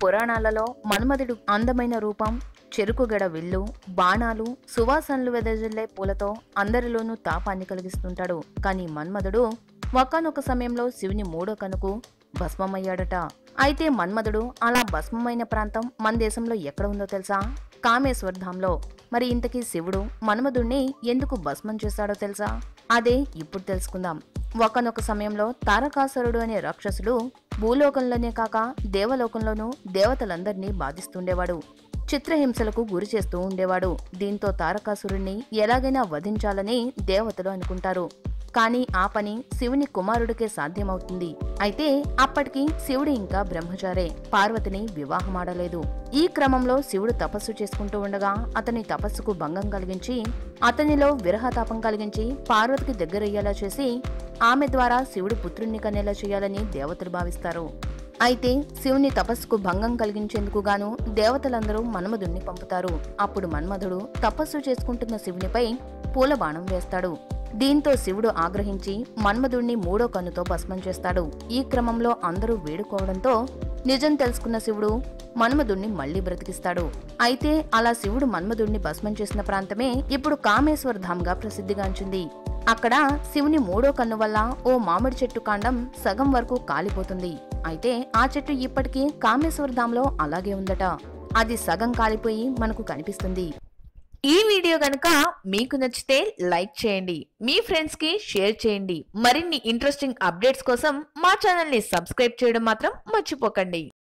పురాణాలలో మన్మధుడు అందమైన రూపం చెరుకుగడ విల్లు బాణాలు సువాసనలు వెదజల్లే పూలతో అందరిలోనూ తాపాన్ని కలిగిస్తుంటాడు కానీ మన్మధుడు ఒకానొక సమయంలో శివుని మూడో కనుకు భస్మమయ్యాడట అయితే మన్మధుడు అలా భస్మమైన ప్రాంతం మన దేశంలో ఎక్కడ ఉందో తెలుసా కామేశ్వర్ ధాంలో మరి ఇంతకీ శివుడు మన్మధుణ్ణి ఎందుకు భస్మం చేశాడో తెలుసా అదే ఇప్పుడు తెలుసుకుందాం ఒకనొక సమయంలో తారకాసురుడు అనే రాక్షసుడు భూలోకంలోనే కాక దేవలోకంలోనూ దేవతలందరినీ బాధిస్తుండేవాడు చిత్రహింసలకు గురి చేస్తూ ఉండేవాడు దీంతో తారకాసురుణ్ణి ఎలాగైనా వధించాలని దేవతలు అనుకుంటారు కానీ ఆ పని శివుని కుమారుడికే సాధ్యమవుతుంది అయితే అప్పటికి శివుడు ఇంకా బ్రహ్మచారే పార్వతిని వివాహమాడలేదు ఈ క్రమంలో శివుడు తపస్సు చేసుకుంటూ ఉండగా అతని తపస్సుకు భంగం కలిగించి అతనిలో విరహతాపం కలిగించి పార్వతికి దగ్గరయ్యేలా చేసి ఆమె ద్వారా శివుడు పుత్రుణ్ణి కనేలా చేయాలని దేవతలు భావిస్తారు అయితే శివుని తపస్సుకు భంగం కలిగించేందుకు గాను దేవతలందరూ మన్మధుణ్ణి పంపుతారు అప్పుడు మన్మధుడు తపస్సు చేసుకుంటున్న శివునిపై పూల బాణం వేస్తాడు దీంతో శివుడు ఆగ్రహించి మన్మధుణ్ణి మూడో కన్నుతో భస్మం చేస్తాడు ఈ క్రమంలో అందరూ వేడుకోవడంతో నిజం తెలుసుకున్న శివుడు మన్మధుణ్ణి మళ్లీ బ్రతికిస్తాడు అయితే అలా శివుడు మన్మధుణ్ణి భస్మం చేసిన ప్రాంతమే ఇప్పుడు కామేశ్వర ధామ్గా ప్రసిద్ధిగాంచింది అక్కడ శివుని మూడో కన్ను వల్ల ఓ మామిడి చెట్టు కాండం సగం వరకు కాలిపోతుంది అయితే ఆ చెట్టు ఇప్పటికీ కామేశ్వర ధామ్లో అలాగే ఉందట అది సగం కాలిపోయి మనకు కనిపిస్తుంది ఈ వీడియో గనుక మీకు నచ్చితే లైక్ చేయండి మీ ఫ్రెండ్స్ కి షేర్ చేయండి మరిన్ని ఇంట్రెస్టింగ్ అప్డేట్స్ కోసం మా ఛానల్ ని సబ్స్క్రైబ్ చేయడం మాత్రం మర్చిపోకండి